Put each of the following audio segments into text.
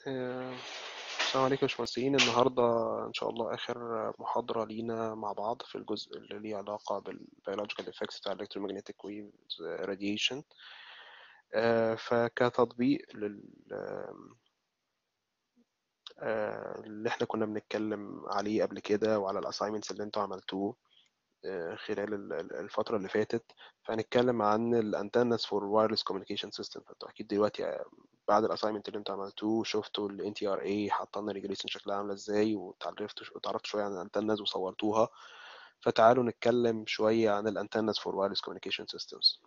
آه، السلام عليكم يا باشمهندسين النهاردة إن شاء الله آخر محاضرة لينا مع بعض في الجزء اللي ليه علاقة بالبيولوجيكال effects بتاع electromagnetic waves radiation آه، فكتطبيق لل آه، اللي احنا كنا بنتكلم عليه قبل كده وعلى الاساينمنتس اللي انتوا عملتوه آه، خلال ال- ال- الفترة اللي فاتت فهنتكلم عن الانتنس فور وايرلس كوميونيكيشن سيستم فانتوا اكيد دلوقتي آه، بعد الاساينمنت اللي انتوا عملتوه شفتوا ال NTRA حاطه لنا ريجوليشن شكلها عامله ازاي وتعرفتوا وتعرفتوا شويه عن الانتنز وصورتوها فتعالوا نتكلم شويه عن الانتنس فور وايرلس كوميونيكيشن سيستمز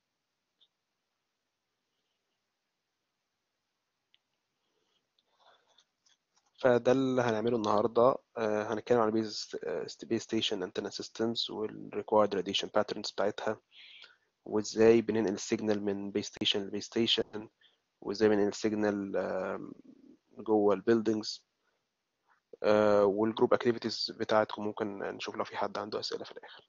فده اللي هنعمله النهارده آه، هنتكلم عن بيز بيز ستيشن انتنا سيستمز والريكوايرد راديشن باترنز بتاعتها وازاي بننقل السيجنال من بيز ستيشن لبيز ستيشن وازاي بننقل السيجنال جوه البيلدينجز والجروب اكتيفيتيز بتاعتكم ممكن نشوف لو في حد عنده اسئله في الاخر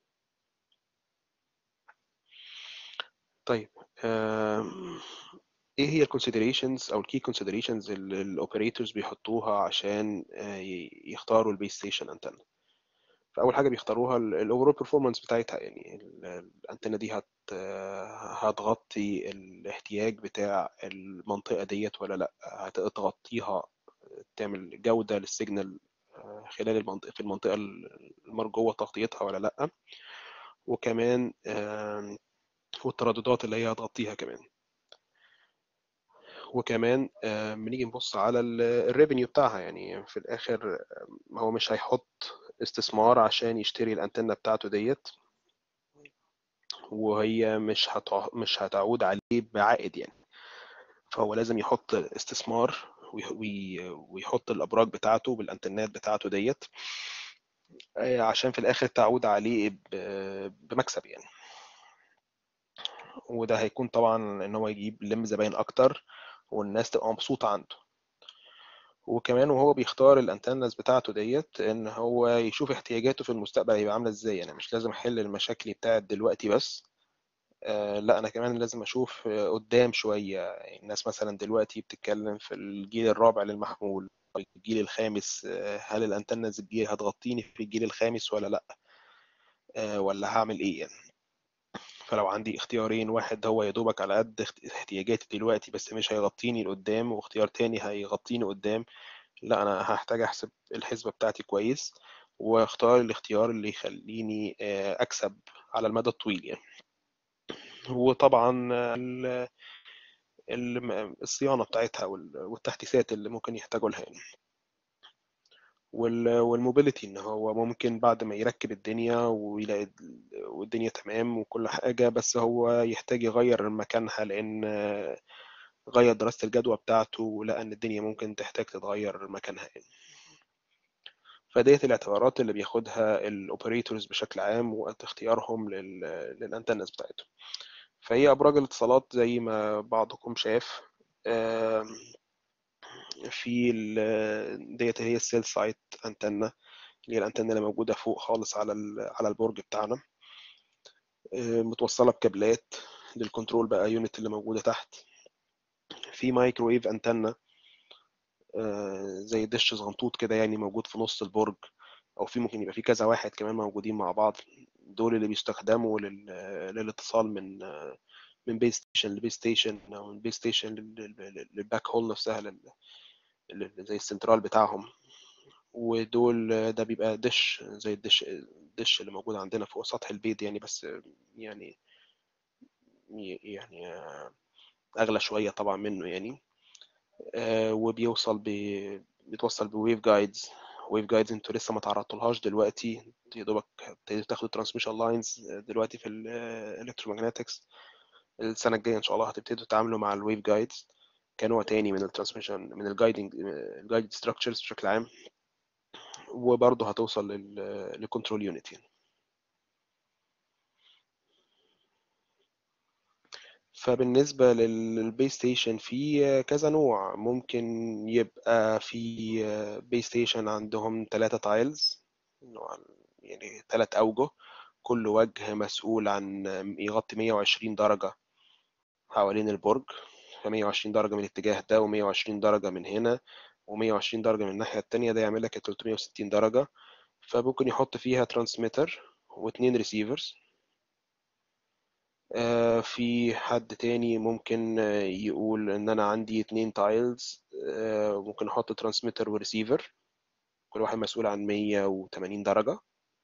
طيب آم، ايه هي الكونسيدريشنز او الكي كونسيدريشنز اللي الاوبريتورز بيحطوها عشان آه، ي- يختاروا البيس ستيشن انتنا فاول حاجه بيختاروها الاوفرول بيرفورمانس بتاعتها يعني ال- الانتنه دي هت هتغطي الاحتياج بتاع المنطقه ديت ولا لا هتغطيها تعمل جوده للسيجنال آه، خلال المنطقه في المنطقه المرجوه تغطيتها ولا لا وكمان آم، والترددات اللي هي هتغطيها كمان وكمان آه، بنيجي نبص على الريفينيو بتاعها يعني في الاخر آه، هو مش هيحط استثمار عشان يشتري الانتنه بتاعته ديت وهي مش هتع... مش هتعود عليه بعائد يعني فهو لازم يحط استثمار وي... وي... ويحط الابراج بتاعته بالانتنات بتاعته ديت آه، عشان في الاخر تعود عليه ب... بمكسب يعني وده هيكون طبعا ان هو يجيب لم زباين اكتر والناس تبقى مبسوطه عنده وكمان وهو بيختار الانتنز بتاعته ديت ان هو يشوف احتياجاته في المستقبل هيبقى عامله ازاي يعني مش لازم احل المشاكل بتاعت دلوقتي بس آه لا انا كمان لازم اشوف آه، قدام شويه يعني الناس مثلا دلوقتي بتتكلم في الجيل الرابع للمحمول الجيل الخامس آه، هل الانتنز الجيل هتغطيني في الجيل الخامس ولا لا آه ولا هعمل ايه يعني فلو عندي اختيارين واحد هو يا دوبك على قد اخت- احتياجاتي دلوقتي بس مش هيغطيني لقدام واختيار تاني هيغطيني قدام لا انا هحتاج احسب الحسبة بتاعتي كويس واختار الاختيار اللي يخليني آه، اكسب على المدى الطويل يعني وطبعا ال- ال- الصيانة بتاعتها وال- والتحديثات اللي ممكن يحتاجوا لها يعني وال- والموبيليتي ان هو ممكن بعد ما يركب الدنيا ويلاقي ال- والدنيا تمام وكل حاجة بس هو يحتاج يغير مكانها لان آه، غير دراسة الجدوى بتاعته ولقى ان الدنيا ممكن تحتاج تتغير مكانها يعني فديت الاعتبارات اللي بياخدها الاوبريتورز بشكل عام وقت اختيارهم لل للانتنس بتاعتهم فهي ابراج الاتصالات زي ما بعضكم شاف آم، في ال- ديت هي السيل سايت انتنا اللي هي الانتنه اللي موجوده فوق خالص على ال- على البرج بتاعنا آه، متوصله بكابلات للكنترول بقى يونت اللي موجوده تحت في مايكرويف انتنا آه، زي دش صغنطوط كده يعني موجود في نص البرج او في ممكن يبقى في كذا واحد كمان موجودين مع بعض دول اللي بيستخدموا لل... للاتصال من من بيس ستيشن لبيس ستيشن او من بيس ستيشن للباك هول نفسها لل... لل- زي السنترال بتاعهم ودول ده بيبقى دش زي الدش الدش اللي موجود عندنا فوق سطح البيت يعني بس يعني يعني اغلى شويه طبعا منه يعني آه، وبيوصل ب بيتوصل بويف جايدز ويف جايدز انتوا لسه ما تعرضتولهاش دلوقتي يا دوبك ابتديتوا تاخدوا ترانسميشن لاينز دلوقتي في الالكترومagنetics السنه الجايه ان شاء الله هتبتدوا تتعاملوا مع الويف جايدز كنوع تاني من الترانسميشن من الجايدنج الجايد ستراكشرز بشكل عام وبرضه هتوصل للكنترول يونت يعني فبالنسبة للبيس ستيشن في كذا نوع ممكن يبقى في بيس ستيشن عندهم ثلاثة تايلز يعني ثلاث أوجه كل وجه مسؤول عن يغطي 120 درجة حوالين البرج ف 120 درجة من الاتجاه ده و120 درجة من هنا و120 درجة من الناحية التانية ده يعمل لك 360 درجة فممكن يحط فيها ترانسميتر واتنين ريسيفرز في حد تاني ممكن يقول ان انا عندي اتنين تايلز ممكن احط ترانسميتر وريسيفر كل واحد مسؤول عن 180 درجة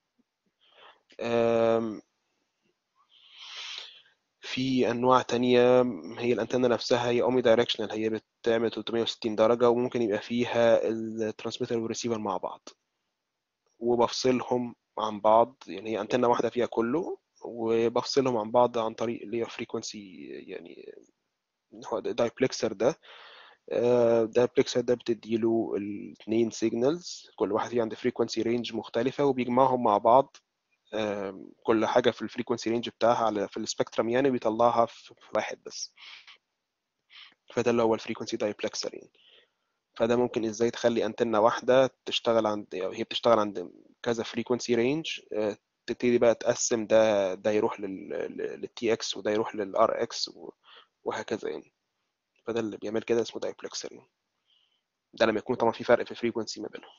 في انواع تانية هي الانتنة نفسها هي اومي دايركشنال هي بتعمل 360 درجة وممكن يبقى فيها الترانسميتر والريسيفر مع بعض وبفصلهم عن بعض يعني هي انتنة واحدة فيها كله وبفصلهم عن بعض عن طريق اللي هي فريكونسي يعني هو دايبلكسر ده دايبلكسر ده بتديله الاثنين سيجنالز كل واحد فيه عنده فريكونسي رينج مختلفة وبيجمعهم مع بعض كل حاجة في الفريكونسي رينج بتاعها على في السبيكترم يعني بيطلعها في واحد بس فده اللي هو الفريكونسي دايبلكسر يعني فده ممكن ازاي تخلي انتنة واحدة تشتغل عند هي بتشتغل عند كذا فريكونسي رينج تبتدي بقى تقسم ده ده يروح للتي اكس وده يروح للار اكس وهكذا يعني فده اللي بيعمل كده اسمه دايبلكسر يعني ده لما يكون طبعا في فرق في الفريكونسي ما بينهم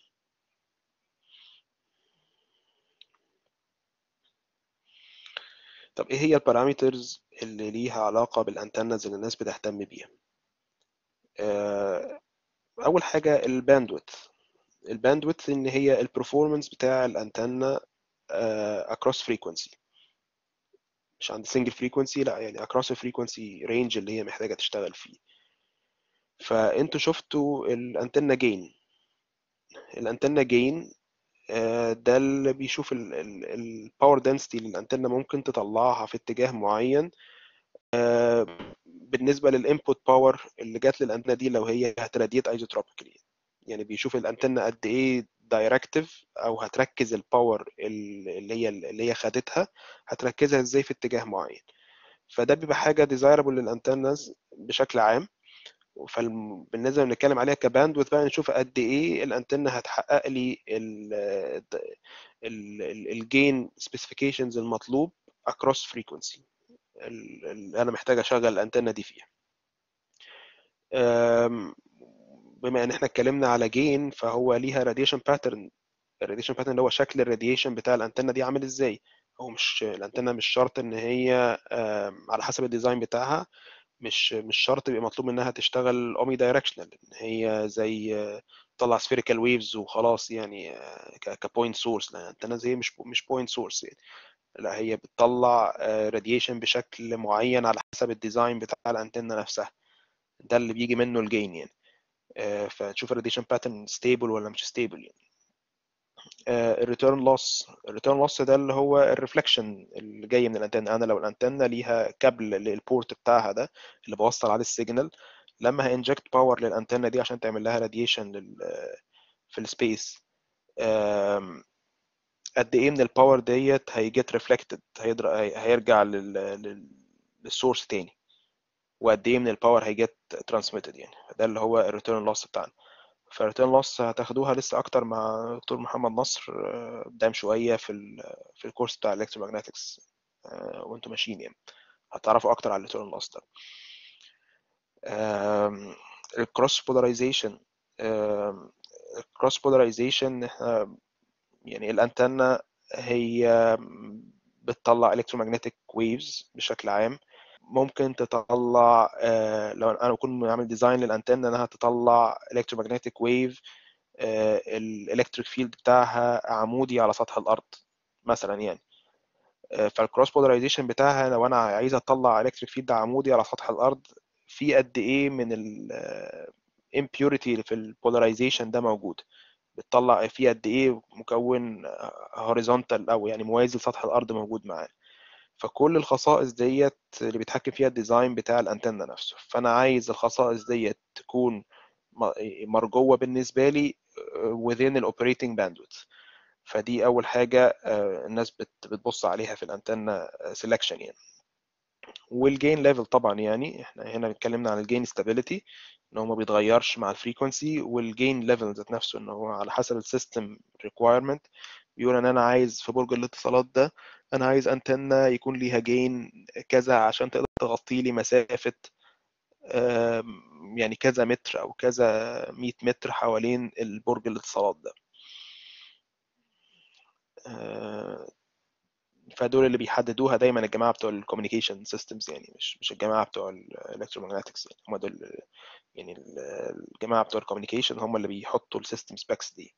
طب ايه هي البارامترز اللي ليها علاقة بالانتنز اللي الناس بتهتم بيها اول حاجة الباندويث الباندويث ان هي البرفورمانس بتاع الانتنة across frequency مش عند single frequency لا يعني across frequency range اللي هي محتاجة تشتغل فيه فانتوا شفتوا الانتنة جين الانتنة جين ده اللي بيشوف الباور دنسيتي اللي الانتنة ممكن تطلعها في اتجاه معين بالنسبة للانبوت باور اللي جات للانتنة دي لو هي هتراديت ايزوتروبيكلي يعني بيشوف الانتنة قد ايه دايركتيف او هتركز الباور اللي هي اللي هي خدتها هتركزها ازاي في اتجاه معين فده بيبقى حاجه ديزايربل للانتنز بشكل عام فبالنسبه بنتكلم عليها كباندوث بقى نشوف قد ايه الانتنه هتحقق لي الجين سبيسيفيكيشنز المطلوب اكروس فريكونسي اللي انا محتاج اشغل الانتنه دي فيها بما ان احنا اتكلمنا على جين فهو ليها راديشن باترن الراديشن باترن اللي هو شكل الراديشن بتاع الانتنه دي عامل ازاي هو مش الانتنه مش شرط ان هي على حسب الديزاين بتاعها مش مش شرط يبقى مطلوب منها تشتغل اومي دايركشنال ان هي زي تطلع سفيريكال ويفز وخلاص يعني كبوينت سورس لا الانتنه زي مش مش بوينت سورس يعني لا هي بتطلع راديشن بشكل معين على حسب الديزاين بتاع الانتنه نفسها ده اللي بيجي منه الجين يعني فتشوف الراديشن باترن ستيبل ولا مش ستيبل يعني الريتيرن لوس الريتيرن لوس ده اللي هو الريفلكشن اللي جاي من الانتنه انا لو الانتنه ليها كابل للبورت بتاعها ده اللي بوصل عليه السيجنال لما هانجكت باور للانتنه دي عشان تعمل لها راديشن لل في السبيس قد ايه من الباور ديت هيجيت ريفلكتد هيرجع لل للسورس تاني وقد ايه من الباور هيجيت ترانسميتد يعني ده اللي هو الريتيرن لوس بتاعنا فالريتيرن لوس هتاخدوها لسه اكتر مع دكتور محمد نصر قدام شويه في ال في الكورس بتاع الكترومagنetics وانتم ماشيين يعني هتعرفوا اكتر على الريتيرن لوس ده الكروس بولاريزيشن الكروس بولاريزيشن احنا يعني الانتنه هي بتطلع electromagnetic waves بشكل عام ممكن تطلع لو انا بكون عامل ديزاين للانتنه انها تطلع electromagnetic wave الالكتريك فيلد بتاعها عمودي على سطح الارض مثلا يعني فالكروس بولاريزيشن بتاعها لو انا عايز اطلع الكتريك فيلد عمودي على سطح الارض في قد ايه من الامبيوريتي في البولاريزيشن ده موجود بتطلع في قد ايه مكون هوريزونتال او يعني موازي لسطح الارض موجود معاه فكل الخصائص ديت اللي بيتحكم فيها الديزاين بتاع الانتنه نفسه فانا عايز الخصائص ديت تكون مرجوه بالنسبه لي within الاوبريتنج bandwidth فدي اول حاجه الناس بتبص عليها في الانتنه سelection يعني والجين ليفل طبعا يعني احنا هنا اتكلمنا عن الجين ستابيليتي ان هو ما بيتغيرش مع الفريكونسي والجين ليفل ذات نفسه ان هو على حسب السيستم ريكوايرمنت بيقول ان انا عايز في برج الاتصالات ده انا عايز انتنة يكون ليها جين كذا عشان تقدر تغطي لي مسافة يعني كذا متر او كذا 100 متر حوالين البرج الاتصالات ده فدول اللي بيحددوها دايما الجماعه بتوع الكوميونيكيشن سيستمز يعني مش مش الجماعه بتوع الالكترومagنتكس يعني هم دول يعني الجماعه بتوع الكوميونيكيشن هم اللي بيحطوا السيستم سبيكس دي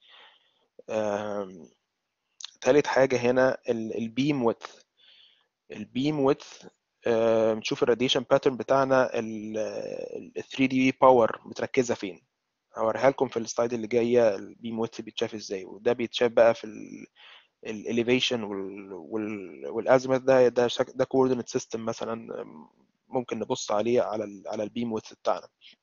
ثالث حاجه هنا البيم ويدث البيم ويدث نشوف الراديشن باترن بتاعنا ال 3 دي باور متركزه فين هوريها لكم في السلايد اللي جايه البيم ويدث بيتشاف ازاي وده بيتشاف بقى في الاليفيشن والازمث ده ده ده كوردينيت سيستم مثلا ممكن نبص عليه على ال على البيم ويدث بتاعنا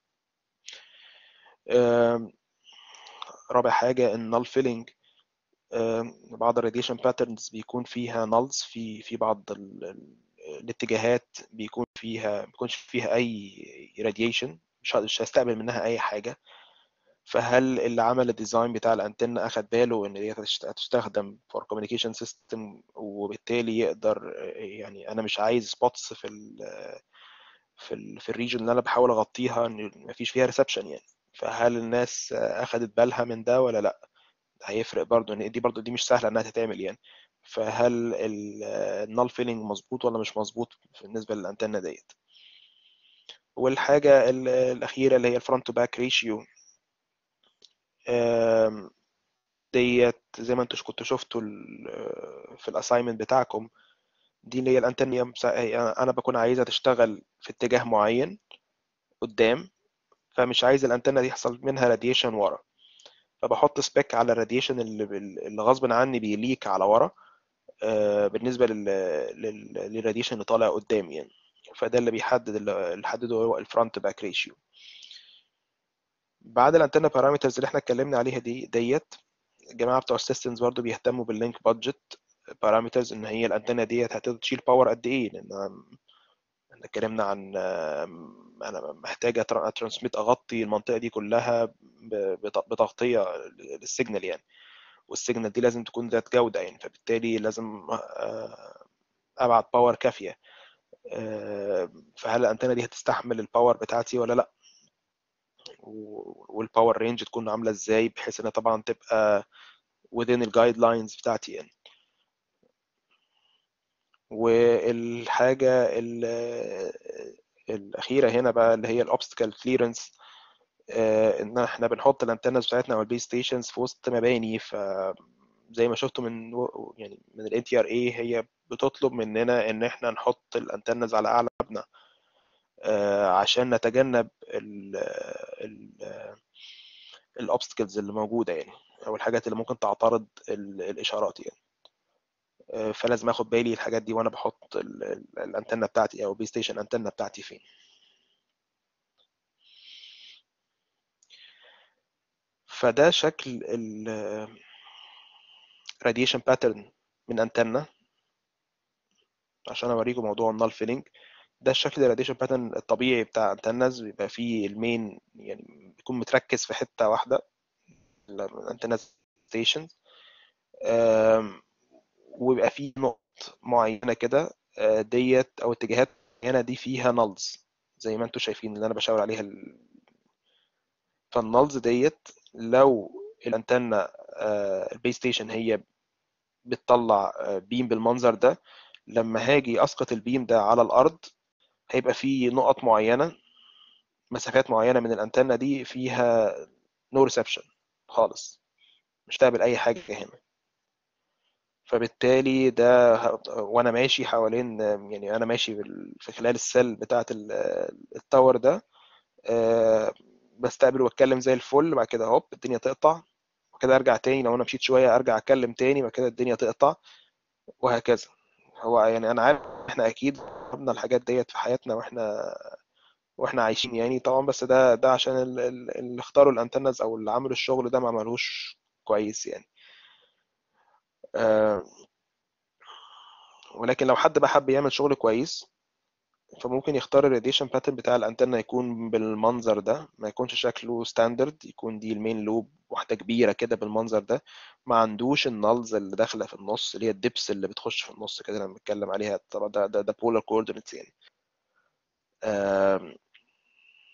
رابع حاجه النال فيلينج بعض الراديشن باترنز بيكون فيها نالز في في بعض الاتجاهات بيكون فيها ما بيكونش فيها اي راديشن مش هستقبل منها اي حاجه فهل اللي عمل الديزاين بتاع الانتنة اخد باله ان دي هتستخدم فور كوميونيكيشن سيستم وبالتالي يقدر يعني انا مش عايز سبوتس في ال في ال في الريجن اللي انا بحاول اغطيها ان مفيش فيها ريسبشن يعني فهل الناس اخدت بالها من ده ولا لا هيفرق برضو ان دي برضو دي مش سهله انها تتعمل يعني فهل النال فيلينج مظبوط ولا مش مظبوط بالنسبه للانتنه ديت والحاجه الاخيره اللي هي الفرونت تو باك ريشيو ديت زي ما انتوا كنتوا شفتوا في الاساينمنت بتاعكم دي اللي هي الانتنيا انا بكون عايزها تشتغل في اتجاه معين قدام فمش عايز الانتنه دي يحصل منها راديشن ورا فبحط سبيك على الراديشن اللي, اللي غصب عني بيليك على ورا بالنسبه للراديشن اللي طالع قدام يعني فده اللي بيحدد اللي حدده هو الفرونت باك ريشيو بعد الانتنه بارامترز اللي احنا اتكلمنا عليها دي ديت الجماعه بتوع السيستمز برضو بيهتموا باللينك بادجت بارامترز ان هي الانتنه ديت هتقدر تشيل باور قد ايه لان احنا اتكلمنا عن انا محتاجه اترانسميت اغطي المنطقه دي كلها بتغطيه للسيجنال يعني والسيجنال دي لازم تكون ذات جوده يعني فبالتالي لازم ابعت باور كافيه فهل الانتنه دي هتستحمل الباور بتاعتي ولا لا والباور رينج تكون عامله ازاي بحيث انها طبعا تبقى within الجايد لاينز بتاعتي يعني والحاجه الاخيره هنا بقى اللي هي الاوبستكل كليرنس ان احنا بنحط الانتنز بتاعتنا او البيس ستيشنز في وسط مباني ف زي ما شفتوا من يعني من الان تي ار اي هي بتطلب مننا ان احنا نحط الانتنز على اعلى مبنى عشان نتجنب الاوبستكلز اللي موجوده يعني او الحاجات اللي ممكن تعترض الاشارات يعني فلازم اخد بالي الحاجات دي وانا بحط الانتنه بتاعتي او بي ستيشن انتنه بتاعتي فين فده شكل ال radiation pattern من انتنه عشان اوريكم موضوع النال فيلينج ده الشكل الراديشن باترن الطبيعي بتاع انتنز بيبقى فيه المين يعني بيكون متركز في حته واحده الانتنز ستيشنز ويبقى فيه نقط معينه كده ديت او اتجاهات معينه دي فيها نلز زي ما انتم شايفين اللي انا بشاور عليها ال... فالنلز ديت لو الانتنه البيس ستيشن هي بتطلع بيم بالمنظر ده لما هاجي اسقط البيم ده على الارض هيبقى في نقط معينه مسافات معينه من الانتنه دي فيها نو ريسبشن خالص مش تقبل اي حاجه هنا فبالتالي ده وانا ماشي حوالين يعني انا ماشي في خلال السيل بتاعه التاور ده بستقبل واتكلم زي الفل بعد كده هوب الدنيا تقطع وكده ارجع تاني لو انا مشيت شويه ارجع اتكلم تاني بعد كده الدنيا تقطع وهكذا هو يعني انا عارف احنا اكيد جربنا الحاجات ديت في حياتنا واحنا واحنا عايشين يعني طبعا بس ده ده عشان اللي اختاروا الانتنز او اللي عملوا الشغل ده ما عملوش كويس يعني أه ولكن لو حد بقى حب يعمل شغل كويس فممكن يختار الراديشن باترن بتاع الانتنة يكون بالمنظر ده ما يكونش شكله ستاندرد يكون دي المين لوب واحدة كبيرة كده بالمنظر ده ما عندوش النلز اللي داخلة في النص اللي هي الدبس اللي بتخش في النص كده لما بنتكلم عليها طبعا ده ده, ده بولار كوردينيتس يعني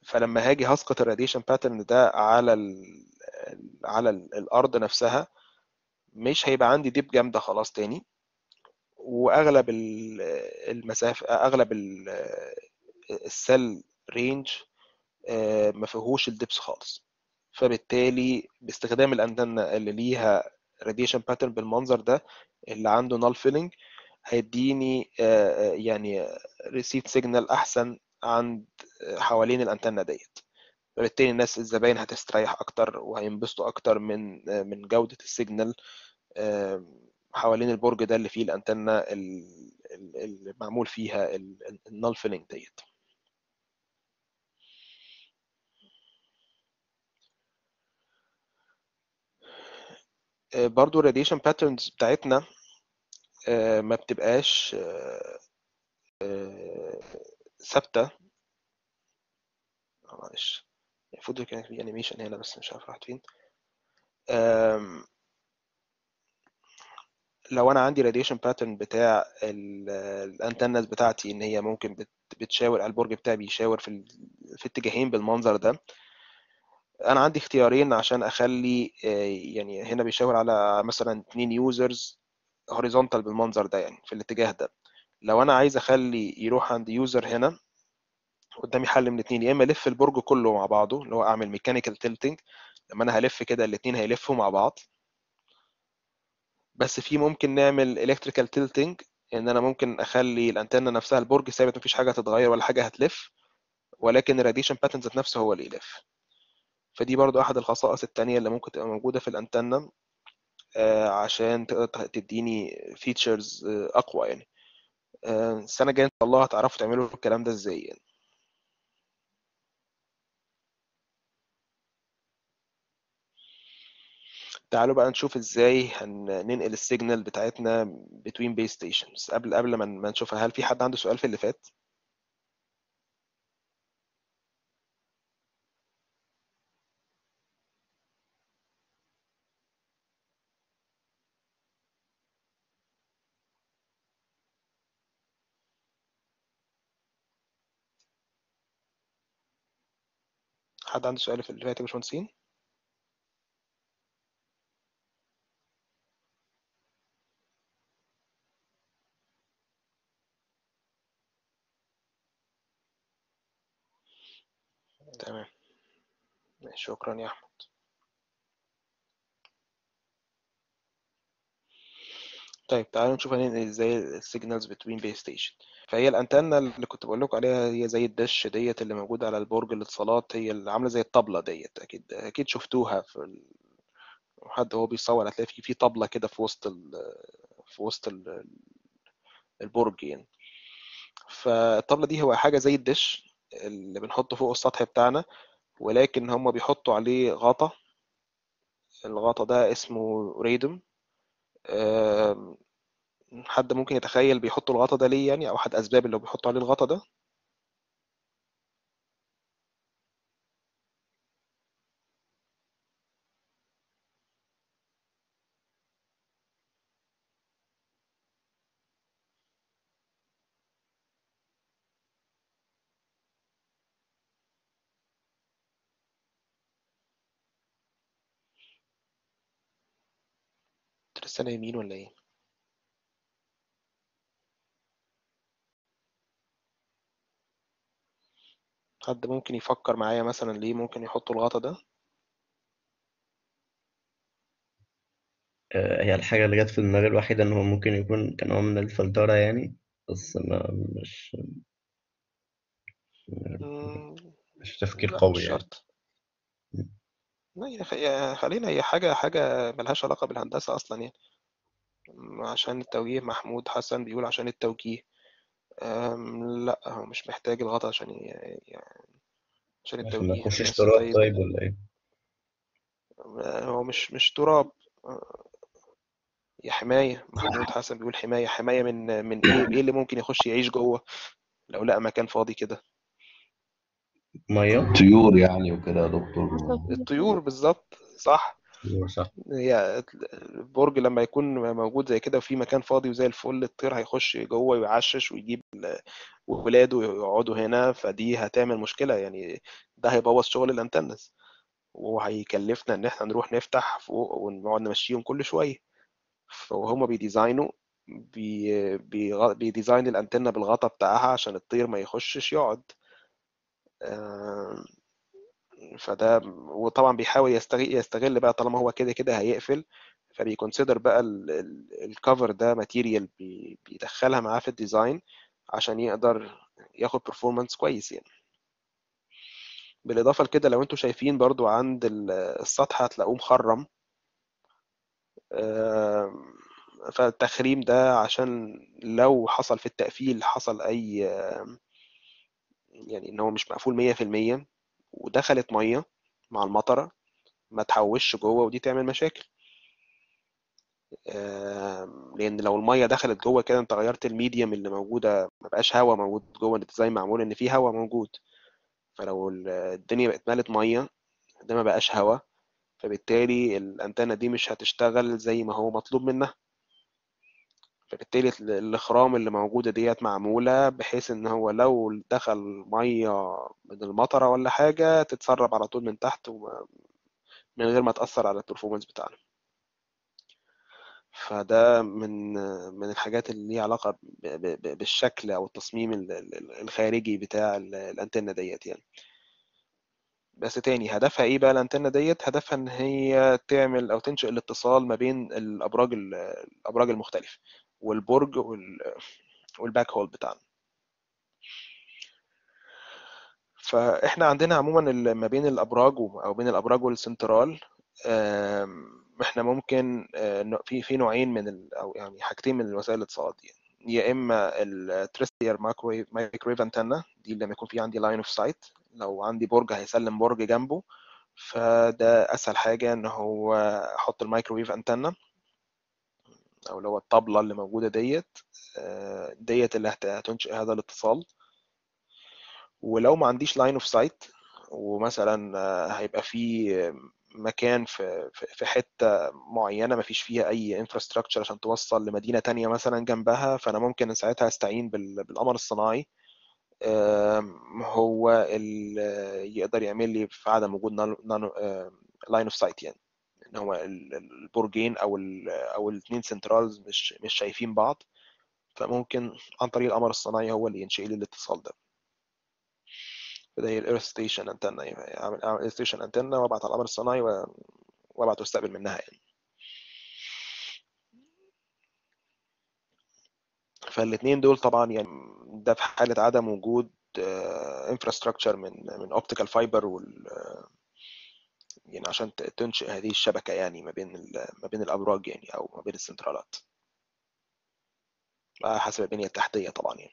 فلما هاجي هسقط الراديشن باترن ده على ال على ال الارض نفسها مش هيبقى عندي ديب جامده خلاص تاني واغلب ال- المسافه اغلب ال- السيل رينج آه، ما فيهوش الدبس خالص فبالتالي باستخدام الانتنه اللي ليها راديشن باترن بالمنظر ده اللي عنده نال فيلنج هيديني آه، آه، يعني ريسيت سيجنال احسن عند آه، حوالين الانتنه ديت فبالتالي الناس الزباين هتستريح اكتر وهينبسطوا اكتر من آه، من جوده السيجنال آه، حوالين البرج ده اللي فيه الانتنه ال- ال- اللي معمول فيها النال فيلنج ديت آه، برضو الراديشن باترنز بتاعتنا آه، ما بتبقاش آه، آه، ثابته آه، معلش المفروض كان في انيميشن هنا بس مش عارف راحت فين آم، لو انا عندي راديشن باترن بتاع الانتنز بتاعتي ان هي ممكن بت- بتشاور البرج بتاعي بيشاور في ال- في اتجاهين بالمنظر ده انا عندي اختيارين عشان اخلي آه، يعني هنا بيشاور على مثلا اتنين يوزرز هوريزونتال بالمنظر ده يعني في الاتجاه ده لو انا عايز اخلي يروح عند يوزر هنا قدامي حل من اتنين يا اما الف البرج كله مع بعضه اللي هو اعمل ميكانيكال تلتنج لما انا هلف كده الاتنين هيلفوا مع بعض بس في ممكن نعمل الكتريكال تلتنج ان انا ممكن اخلي الانتنه نفسها البرج ثابت مفيش حاجه هتتغير ولا حاجه هتلف ولكن الراديشن باترن ذات نفسه هو اللي يلف فدي برضو احد الخصائص التانية اللي ممكن تبقى موجوده في الانتنه آه، عشان تقدر تديني فيتشرز اقوى يعني آه، السنه الجايه ان شاء الله هتعرفوا تعملوا الكلام ده ازاي يعني تعالوا بقى نشوف ازاي هننقل السيجنال بتاعتنا between base stations قبل قبل ما ما نشوفها هل في حد عنده سؤال في اللي فات حد عنده سؤال في اللي فات يا باشمهندسين تمام ماشي، شكرا يا احمد طيب تعالوا نشوف هننقل ازاي السيجنالز between base station فهي الانتنه اللي كنت بقول لكم عليها هي زي الدش ديت اللي موجوده على البرج الاتصالات هي اللي عامله زي الطبله ديت اكيد اكيد شفتوها في ال... حد هو بيصور هتلاقي في في طبله كده في وسط ال... في وسط ال... البرج يعني فالطبله دي هو حاجه زي الدش اللي بنحطه فوق السطح بتاعنا ولكن هم بيحطوا عليه غطا الغطا ده اسمه ريدم آم، حد ممكن يتخيل بيحطوا الغطا ده ليه يعني او احد اسباب اللي بيحطوا عليه الغطا ده ترسانة يمين ولا ايه حد ممكن يفكر معايا مثلا ليه ممكن يحطوا الغطا ده آه، هي الحاجة اللي جت في دماغي الوحيدة إن هو ممكن يكون كنوع من الفلترة يعني بس ما مش مم، مش تفكير لا قوي مش يعني شرط لا يا خ- يا خلينا هي حاجة حاجة ملهاش علاقة بالهندسة أصلا يعني عشان التوجيه محمود حسن بيقول عشان التوجيه أم، لا هو مش محتاج الغطا عشان ي- يعني عشان عشان ما التوجيه يخشش بس تراب طيب طيب ولا إيه؟ هو مش مش تراب هي حماية محمود حسن بيقول حماية حماية من من ايه ايه اللي ممكن يخش يعيش جوه لو لقى مكان فاضي كده مية طيور يعني وكده يا دكتور الطيور بالظبط صح أيوة صح هي البرج لما يكون موجود زي كده وفي مكان فاضي وزي الفل الطير هيخش جوه ويعشش ويجيب ال- ولاده يقعدوا هنا فدي هتعمل مشكلة يعني ده هيبوظ شغل الانتنز وهيكلفنا ان احنا نروح نفتح فوق ونقعد نمشيهم كل شويه فهم بيديزاينوا بي بي بيديزاين الانتنه بالغطا بتاعها عشان الطير ما يخشش يقعد آم، فده وطبعا بيحاول يستغل يستغل بقى طالما هو كده كده هيقفل فبيكونسيدر بقى الكفر ده ماتيريال بيدخلها معاه في الديزاين عشان يقدر ياخد performance كويس يعني بالاضافه لكده لو انتوا شايفين برضو عند ال- السطح هتلاقوه مخرم آم، فالتخريم ده عشان لو حصل في التقفيل حصل اي آم، يعني ان هو مش مقفول 100% ودخلت ميه مع المطره ما تحوش جوه ودي تعمل مشاكل آم، لان لو الميه دخلت جوه كده انت غيرت الميديم اللي موجوده ما بقاش هواء موجود جوه الديزاين معمول ان في هواء موجود فلو ال- الدنيا بقت مالت ميه ده ما بقاش هواء فبالتالي الانتنه دي مش هتشتغل زي ما هو مطلوب منها فبالتالي ال- الاخرام اللي موجوده ديت معموله بحيث ان هو لو دخل ميه من المطره ولا حاجه تتسرب على طول من تحت وما- من غير ما تاثر على البرفورمانس بتاعنا فده من من الحاجات اللي ليها علاقه ب- ب- ب- بالشكل او التصميم ال- ال- الخارجي بتاع ال- الانتنه ديت يعني بس تاني هدفها ايه بقى الانتنه ديت هدفها ان هي تعمل او تنشئ الاتصال ما بين الابراج ال- الابراج المختلفه والبرج وال- والباك هول بتاعنا فاحنا عندنا عموما ال- ما بين الابراج و- او بين الابراج والسنترال آم، احنا ممكن آه، ن- في في نوعين من ال او يعني حاجتين من الوسائل الاتصالات دي يا اما التريستير مايكرويف مايكرويف انتنا دي لما يكون في عندي لاين اوف سايت لو عندي برج هيسلم برج جنبه فده اسهل حاجه ان هو احط المايكرويف انتنا او اللي هو الطبله اللي موجوده ديت آه، ديت اللي هت- هتنشئ هذا الاتصال ولو ما عنديش لاين اوف سايت ومثلا آه، هيبقى في مكان في في في حته معينه ما فيش فيها اي انفراستراكشر عشان توصل لمدينه تانية مثلا جنبها فانا ممكن ساعتها استعين بال- بالقمر الصناعي آم، هو اللي يقدر يعمل لي في عدم وجود نانو لاين اوف سايت يعني ان هو ال- ال- البرجين او ال او الاثنين سنترالز مش مش شايفين بعض فممكن عن طريق القمر الصناعي هو اللي ينشئ لي الاتصال ده فده هي الايرث ستيشن انتنا يعني اعمل اعمل ايرث ستيشن انتنا وابعت على القمر الصناعي و- وابعت واستقبل منها يعني فالاثنين دول طبعا يعني ده في حالة عدم وجود انفراستراكشر من من اوبتيكال فايبر وال يعني عشان ت- تنشئ هذه الشبكة يعني ما بين ال- ما بين الابراج يعني او ما بين السنترالات على حسب البنية التحتية طبعا يعني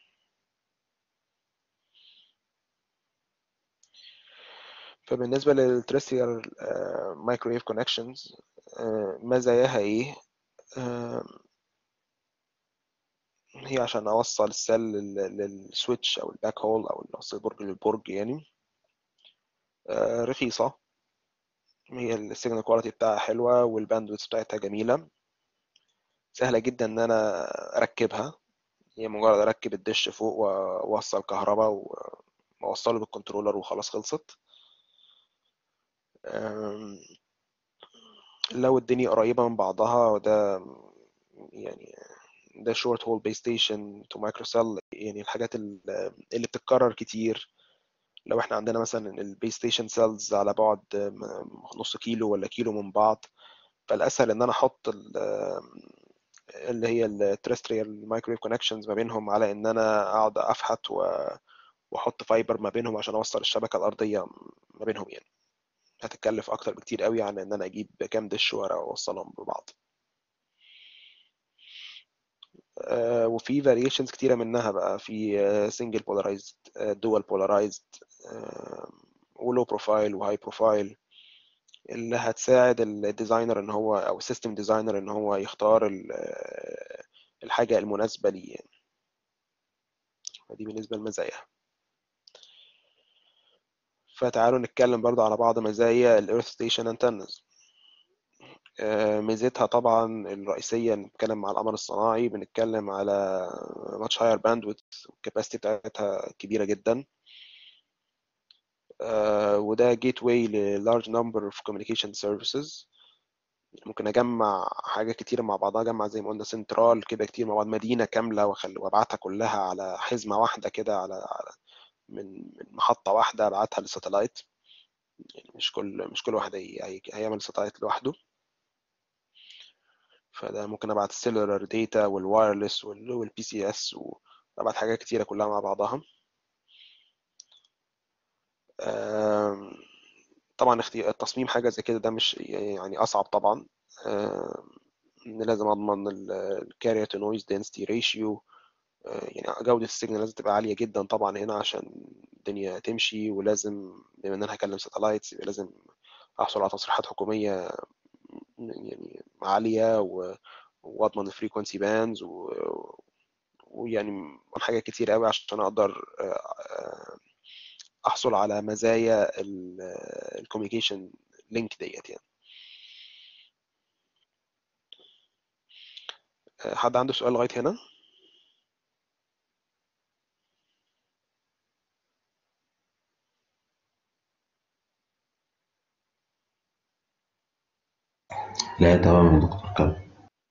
فبالنسبة للتريستيال مايكرويف كونكشنز مزاياها ايه آه، هي عشان اوصل السل لل- للسويتش او الباك هول او اوصل البرج للبرج يعني آه، رخيصة هي السيجنال كواليتي بتاعها حلوة والباندويث بتاعتها جميلة سهلة جدا ان انا اركبها هي مجرد اركب الدش فوق واوصل كهرباء واوصله بالكنترولر وخلاص خلصت أم، لو الدنيا قريبة من بعضها وده يعني ده شورت هول بيس ستيشن تو مايكرو سيل يعني الحاجات ال- اللي بتتكرر كتير لو احنا عندنا مثلا البيس ستيشن سيلز على بعد م- نص كيلو ولا كيلو من بعض فالاسهل ان انا احط ال- اللي هي التريستريال مايكرويف كونكشنز ما بينهم على ان انا اقعد افحت و- واحط فايبر ما بينهم عشان اوصل الشبكه الارضيه ما بينهم يعني هتتكلف اكتر بكتير قوي عن ان انا اجيب كام دش واوصلهم ببعض آه، وفي فاريشنز كتيرة منها بقى في سنجل بولارايزد دول بولارايزد ولو بروفايل وهاي بروفايل اللي هتساعد الديزاينر ان هو او السيستم ديزاينر ان هو يختار ال- آه، الحاجة المناسبة ليه يعني. فدي بالنسبة لمزاياها فتعالوا نتكلم برضه على بعض مزايا الايرث ستيشن انتنز ميزتها طبعا الرئيسية نتكلم على القمر الصناعي بنتكلم على much higher bandwidth الكاباسيتي بتاعتها كبيرة جدا آه، وده جيت واي ل large number of communication services ممكن اجمع حاجات كتير مع بعضها اجمع زي ما قلنا سنترال كده كتير مع بعض مدينه كامله واخل- وابعتها كلها على حزمه واحده كده على على من من محطه واحده ابعتها للساتلايت يعني مش كل مش كل واحد هي- هي- هيعمل ساتلايت لوحده فده ممكن ابعت السيلولار داتا والوايرلس والبي سي اس وابعت حاجات كتيره كلها مع بعضها آم، طبعا اختي- التصميم حاجه زي كده ده مش يعني اصعب طبعا آم، ان لازم اضمن الكارير تو نويز density ريشيو يعني جودة السيجنال لازم تبقى عالية جدا طبعا هنا عشان الدنيا تمشي ولازم بما ان انا هكلم ساتلايتس يبقى لازم احصل على تصريحات حكومية يعني عالية و... واضمن الفريكونسي باندز و... ويعني حاجات كتير قوي عشان اقدر آه، احصل على مزايا الكوميونيكيشن لينك ديت يعني آه، حد عنده سؤال لغاية هنا؟ لا تمام يا دكتور كمل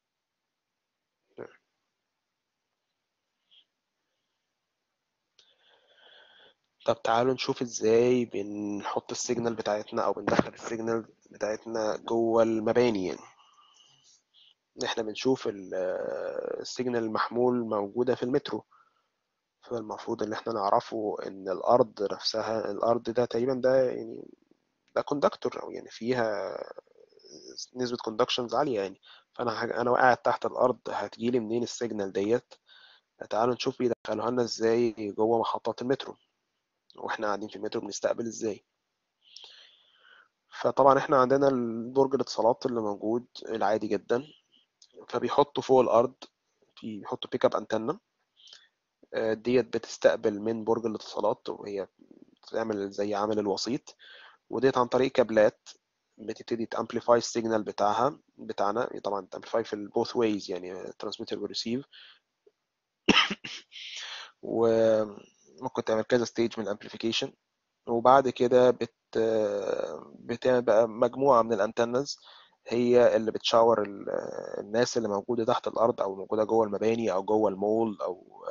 طب تعالوا نشوف ازاي بنحط السيجنال بتاعتنا او بندخل السيجنال بتاعتنا جوه المباني يعني احنا بنشوف ال- السيجنال المحمول موجودة في المترو فالمفروض ان احنا نعرفه ان الارض نفسها الارض ده تقريبا ده يعني ده كوندكتور او يعني فيها نسبة كوندكشنز عالية يعني فانا حاجة انا قاعد تحت الارض هتجيلي منين السيجنال ديت تعالوا نشوف بيدخلوها لنا ازاي جوه محطات المترو واحنا قاعدين في المترو بنستقبل ازاي فطبعا احنا عندنا البرج الاتصالات اللي موجود العادي جدا فبيحطوا فوق الارض في بيحطوا بيك اب انتنا ديت بتستقبل من برج الاتصالات وهي بتعمل زي عامل الوسيط وديت عن طريق كابلات بتبتدي تامبليفاي السيجنال بتاعها بتاعنا طبعا تامبليفاي في البوث ويز يعني ترانسميتر وريسيف وممكن تعمل كذا ستيج من الامبليفيكيشن وبعد كده بت بتعمل بقى مجموعة من الانتنز هي اللي بتشاور ال- الناس اللي موجودة تحت الأرض أو موجودة جوه المباني أو جوه المول أو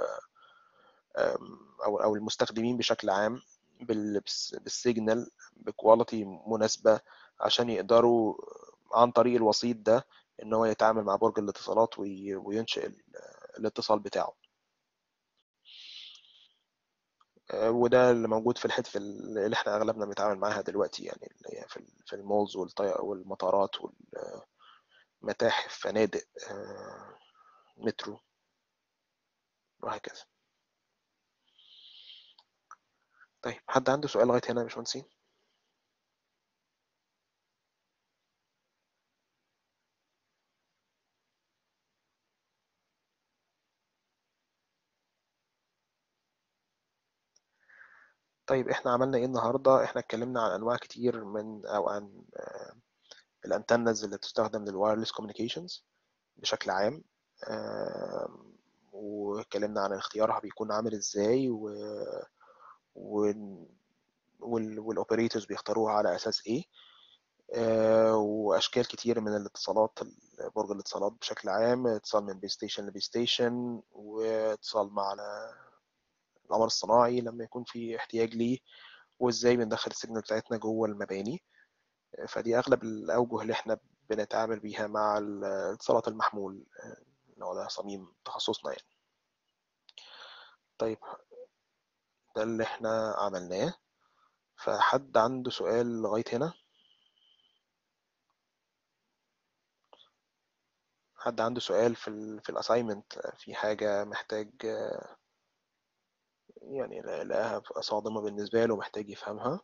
أو أو المستخدمين بشكل عام بال- بالس- بالسيجنال بكواليتي مناسبة عشان يقدروا عن طريق الوسيط ده إن هو يتعامل مع برج الاتصالات وي- وينشئ ال- الاتصال بتاعه آه، وده اللي موجود في الحتة اللي احنا اغلبنا بنتعامل معاها دلوقتي يعني اللي هي في ال- في المولز والطي- والمطارات والمتاحف فنادق آه، مترو وهكذا طيب حد عنده سؤال لغاية هنا يا باشمهندسين؟ طيب احنا عملنا ايه النهارده احنا اتكلمنا عن انواع كتير من او عن آه، الانتنز اللي بتستخدم للوايرلس كوميونيكيشنز بشكل عام آم، واتكلمنا عن اختيارها بيكون عامل ازاي و والاوبريتورز بيختاروها على اساس ايه آه، واشكال كتير من الاتصالات برج الاتصالات بشكل عام اتصال من بي ستيشن لبي ستيشن واتصال مع ال- القمر الصناعي لما يكون في احتياج ليه وازاي بندخل السيجنال بتاعتنا جوه المباني فدي اغلب الاوجه اللي احنا بنتعامل بيها مع الاتصالات المحمول اللي هو ده صميم تخصصنا يعني طيب ده اللي احنا عملناه فحد عنده سؤال لغاية هنا حد عنده سؤال في ال في الاساينمنت في حاجة محتاج يعني لقاها صادمة بالنسبة له محتاج يفهمها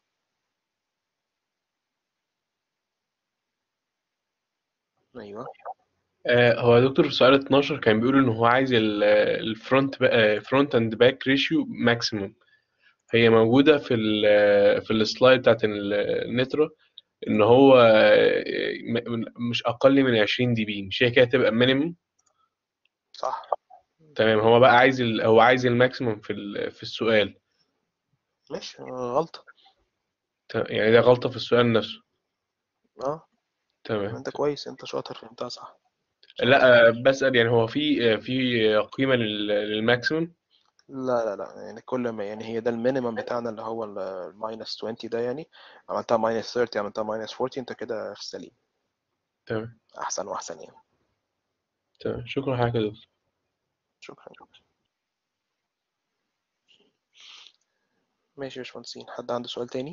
ايوه آه، هو دكتور في سؤال 12 كان بيقول ان هو عايز الفرونت فرونت اند باك ريشيو ماكسيموم هي موجوده في ال في السلايد بتاعت النترا ان هو آه، م- مش اقل من 20 دي بي مش هي كده تبقى مينيمم صح تمام هو بقى عايز ال... هو عايز الماكسيموم في ال... في السؤال ماشي آه، غلطة ت- يعني ده غلطة في السؤال نفسه اه تمام انت كويس انت شاطر فهمتها صح لا آه، بسأل يعني هو في آه، في قيمة لل- للماكسيمم لا لا لا يعني كل ما يعني هي ده المينيمم بتاعنا اللي هو الماينس 20 ده يعني عملتها ماينس 30 عملتها ماينس 40 انت كده في السليم تمام احسن واحسن يعني تمام شكرا حضرتك يا دكتور شكرا ماشي يا باشمهندسين حد عنده سؤال تاني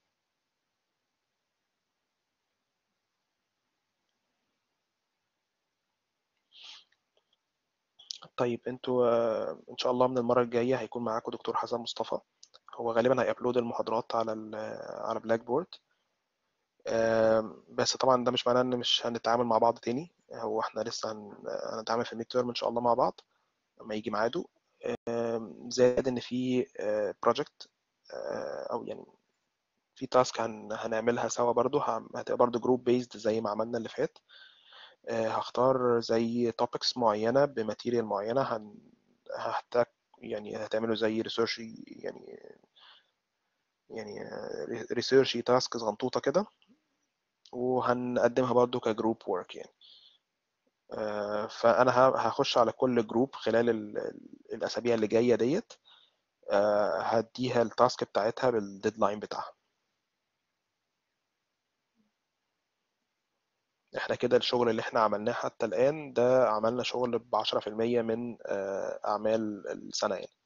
طيب انتوا آه، ان شاء الله من المره الجايه هيكون معاكم دكتور حسن مصطفى هو غالبا هيابلود المحاضرات على ال على بلاك بورد آم، بس طبعا ده مش معناه ان مش هنتعامل مع بعض تاني هو احنا لسه هن- هنتعامل في الميد تيرم ان شاء الله مع بعض لما يجي ميعاده آم، زائد ان في بروجكت او يعني في تاسك هنعملها سوا برضو هم- هتبقى برضو جروب بيزد زي ما عملنا اللي فات آه، هختار زي توبكس معينة بماتيريال معينة هن... هحتاج يعني هتعملوا زي ريسيرش يعني يعني ريسيرش تاسك صغنطوطة كده وهنقدمها برضو كجروب وورك يعني آه، فأنا ه- هخش على كل جروب خلال ال- ال- الأسابيع اللي جاية ديت آه، هديها التاسك بتاعتها بالديدلاين بتاعها احنا كده الشغل اللي احنا عملناه حتى الآن ده عملنا شغل بعشرة في المية من آه، أعمال السنة يعني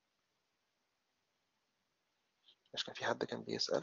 مش كان في حد كان بيسأل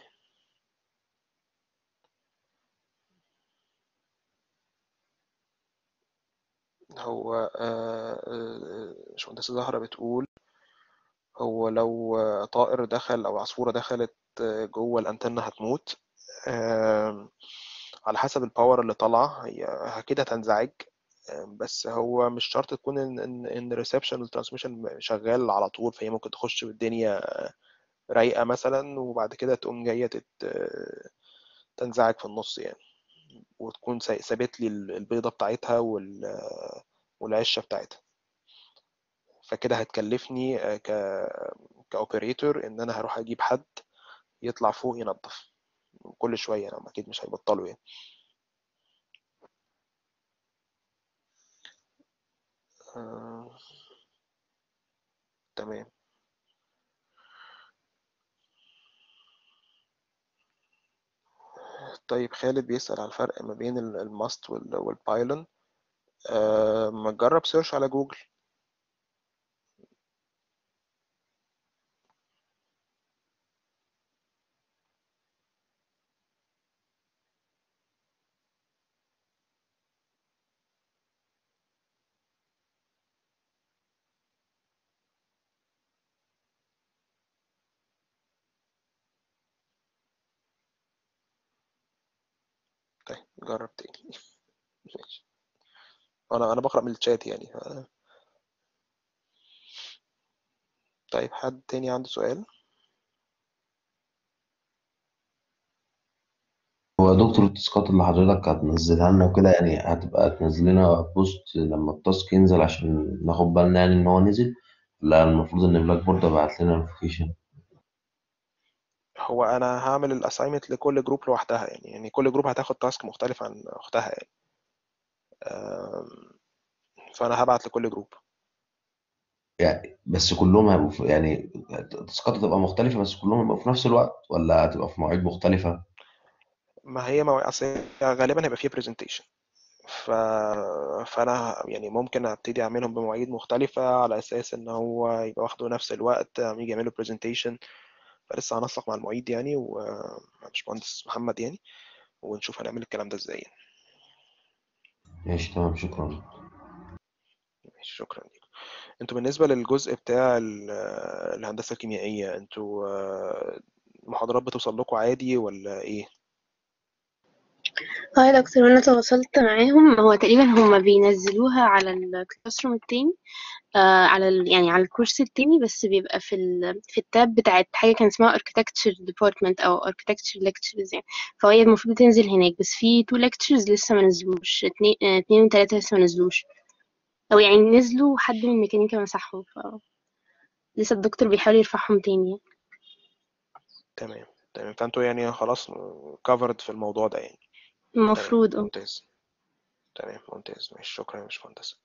هو آه، آه، باشمهندسة زهرة بتقول هو لو آه، طائر دخل أو عصفورة دخلت آه، جوه الأنتنة هتموت آم، على حسب الباور اللي طالعة هي كده هتنزعج آم، بس هو مش شرط تكون ان ان ان الريسبشن والترانسميشن شغال على طول فهي ممكن تخش بالدنيا رايقة مثلا وبعد كده تقوم جاية تت- تنزعج في النص يعني وتكون سا- سابت لي البيضة بتاعتها وال والعشة بتاعتها فكده هتكلفني آه، ك كاوبريتور ان انا هروح اجيب حد يطلع فوق ينظف كل شوية انا اكيد مش هيبطلوا يعني آه، تمام طيب خالد بيسأل على الفرق ما بين ال- الماست وال- والبايلون آه، ما تجرب سيرش على جوجل طيب جرب تاني ماشي انا انا بقرأ من الشات يعني آه، طيب حد تاني عنده سؤال هو يا دكتور التاسكات اللي حضرتك هتنزلها لنا وكده يعني هتبقى تنزل لنا بوست لما التاسك ينزل عشان ناخد بالنا يعني ان هو نزل لا المفروض ان بلاك بورد يبعت لنا نوتيفيكيشن هو انا هعمل الاساينمنت لكل جروب لوحدها يعني يعني كل جروب هتاخد تاسك مختلف عن اختها يعني آم، فانا هبعت لكل جروب يعني بس كلهم هيبقوا في يعني التاسكات هتبقى مختلفة بس كلهم هيبقوا في نفس الوقت ولا هتبقى في مواعيد مختلفة ما هي مو... أصل هي غالبا هيبقى فيها برزنتيشن ف... فانا يعني ممكن ابتدي اعملهم بمواعيد مختلفة على اساس ان هو يبقى واخده نفس الوقت لما يجي يعملوا برزنتيشن فلسه هنسق مع المعيد يعني ومع باشمهندس محمد يعني ونشوف هنعمل الكلام ده ازاي يعني. ماشي تمام شكرا ماشي شكرا لكم انتوا بالنسبة للجزء بتاع ال- الهندسة الكيميائية انتوا آه، المحاضرات بتوصل لكم عادي ولا ايه؟ اه يا دكتور انا تواصلت معاهم هو تقريبا هم بينزلوها على الكلاس روم التاني آه على ال يعني على الكورس التاني بس بيبقى في ال في التاب بتاعت حاجة كان اسمها architecture department أو architecture lectures يعني فهي المفروض تنزل هناك بس في two lectures لسه ما نزلوش اتنين آه، اتنين وتلاتة لسه ما نزلوش أو يعني نزلوا حد من الميكانيكا مسحهم ف لسه الدكتور بيحاول يرفعهم تاني تمام تمام فانتوا يعني خلاص covered في الموضوع ده يعني تمام المفروض اه ممتاز تمام ممتاز ماشي شكرا يا باشمهندس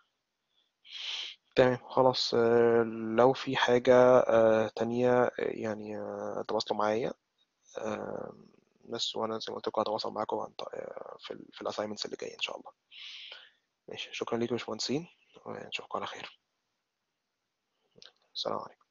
تمام خلاص آه، لو في حاجة آه، تانية آه، يعني آه، تواصلوا معايا آه، بس وانا زي ما قلت لكم هتواصل معاكم عن ط- آه، في ال في الاساينمنتس اللي جايه ان شاء الله ماشي شكرا ليكم يا باشمهندسين ونشوفكم على خير السلام عليكم